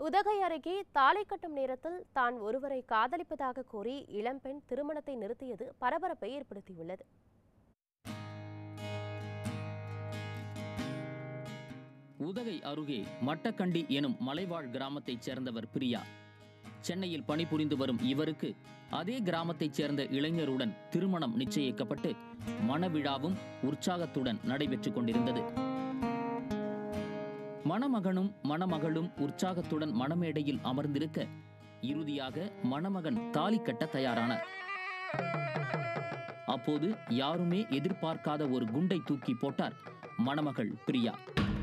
உதகை அருகே தாலி கட்டும் நேரத்தில் தான் ஒருவரை காதலிப்பதாக கூறி இளம்பெண் திருமணத்தை நிறுத்தியது பரபரப்பை ஏற்படுத்தியுள்ளது உதகை அருகே மட்டக்கண்டி எனும் மலைவாழ் கிராமத்தைச் சேர்ந்தவர் பிரியா சென்னையில் பணிபுரிந்து வரும் இவருக்கு அதே கிராமத்தைச் சேர்ந்த இளைஞருடன் திருமணம் நிச்சயிக்கப்பட்டு மணவிழாவும் உற்சாகத்துடன் நடைபெற்றுக் கொண்டிருந்தது மணமகனும் மணமகளும் உற்சாகத்துடன் மணமேடையில் அமர்ந்திருக்க இறுதியாக மணமகன் தாலி கட்ட தயாரானார் அப்போது யாருமே எதிர்பார்க்காத ஒரு குண்டை தூக்கி போட்டார் மணமகள் பிரியா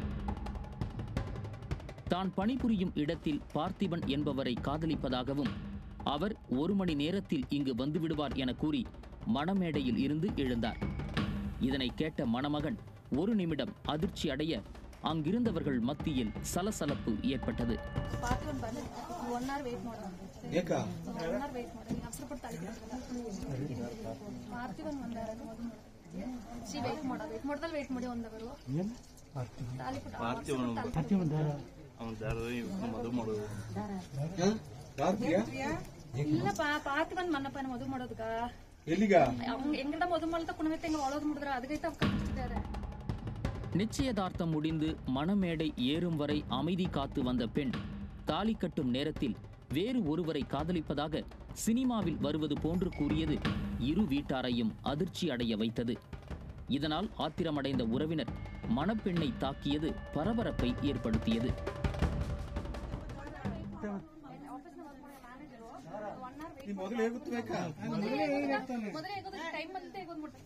தான் பணிபுரியும் இடத்தில் பார்த்திபன் என்பவரை காதலிப்பதாகவும் அவர் ஒரு மணி நேரத்தில் இங்கு வந்துவிடுவார் என கூறி மணமேடையில் இருந்து எழுந்தார் இதனை கேட்ட மணமகன் ஒரு நிமிடம் அதிர்ச்சி அடைய அங்கிருந்தவர்கள் மத்தியில் சலசலப்பு ஏற்பட்டது ಪಾರ್ಟಿ ಒಂದು ಬಂದ್ರೆ ಒನ್ ಅವರ್ ವೇಟ್ ಮಾಡೋಣ ಏಕ ಒನ್ ಅವರ್ ವೇಟ್ ಮಾಡಿ ನೀವು ಹಸಿರು ಪಟ್ಟು ಪಾರ್ಟಿ ಒಂದು ಒಂದಾರ ಸಿ ವೇಟ್ ಮಾಡೋದು ವೇಟ್ ಮಾಡ್ದಲ್ಲಿ ವೇಟ್ ಮಾಡಿ ಒಂದು ಅವರು ತಾಲಿ ಪುಟ್ಟ ಅವನ ದಾರ ಮದುವೆ ಮಾಡೋದು ರಾತ್ರಿಯ ಇಲ್ಲಪ್ಪ ಪಾರ್ಟಿ ಬಂದ್ ಮನ್ನಪ್ಪನ ಮದುವೆ ಮಾಡೋದಕ್ಕ ಎಲ್ಲಿಗ ಅವ್ನ್ ಹೆಂಗದ ಮದುವೆ ಮಾಡ್ತಾ ಕುಣಮೆತ್ತ ಹೆಂಗ ಒಳಗ್ ಮುಡಿದ್ರ ಅದಕ್ಕೈತ ಅವ್ಕ ಕಳಿಸ್ತಿದ್ದಾರೆ நிச்சயதார்த்தம் முடிந்து மணமேடை ஏறும் வரை அமைதி காத்து வந்த பெண் தாலி கட்டும் நேரத்தில் வேறு ஒருவரை காதலிப்பதாக சினிமாவில் வருவது போன்று கூறியது இரு வீட்டாரையும் அதிர்ச்சி அடைய வைத்தது இதனால் ஆத்திரமடைந்த உறவினர் மணப்பெண்ணை தாக்கியது பரபரப்பை ஏற்படுத்தியது ನೀ ಮೊದಲು ಹೇಗುತ್ತಬೇಕಾ ಮೊದಲೇ ಹೇಗೋದು ಟೈಮ್ ಬಂದಿದೆ ಹೇಗೋದು ಮುಟ್ಟ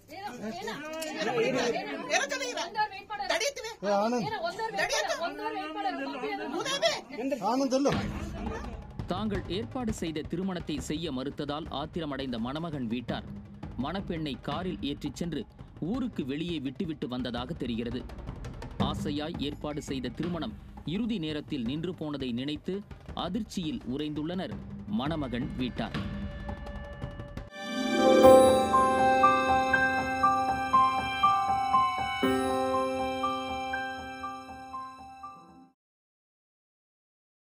ಒಂದ್ ಅವರ್ ವೇಟ್ ಮಾಡೋದು ಏನೋ ಒಂದ್ ಅವರ್ ವೇಟ್ ಒಂದ್ ಅವರ್ ವೇಟ್ ಮಾಡೋದು ಆನಂದಲ್ಲೋ தாங்கள் ஏற்பாடு செய்த திருமணத்தை செய்ய மறுத்ததால் ஆத்திரமடைந்த மணமகன் வீட்டார் மணப்பெண்ணை காரில் ஏற்றிச் சென்று ஊருக்கு வெளியே விட்டுவிட்டு வந்ததாக தெரிகிறது ஆசையாய் ஏற்பாடு செய்த திருமணம் இறுதி நேரத்தில் நின்று போனதை நினைத்து அதிர்ச்சியில் உறைந்துள்ளனர் மணமகன் வீட்டார்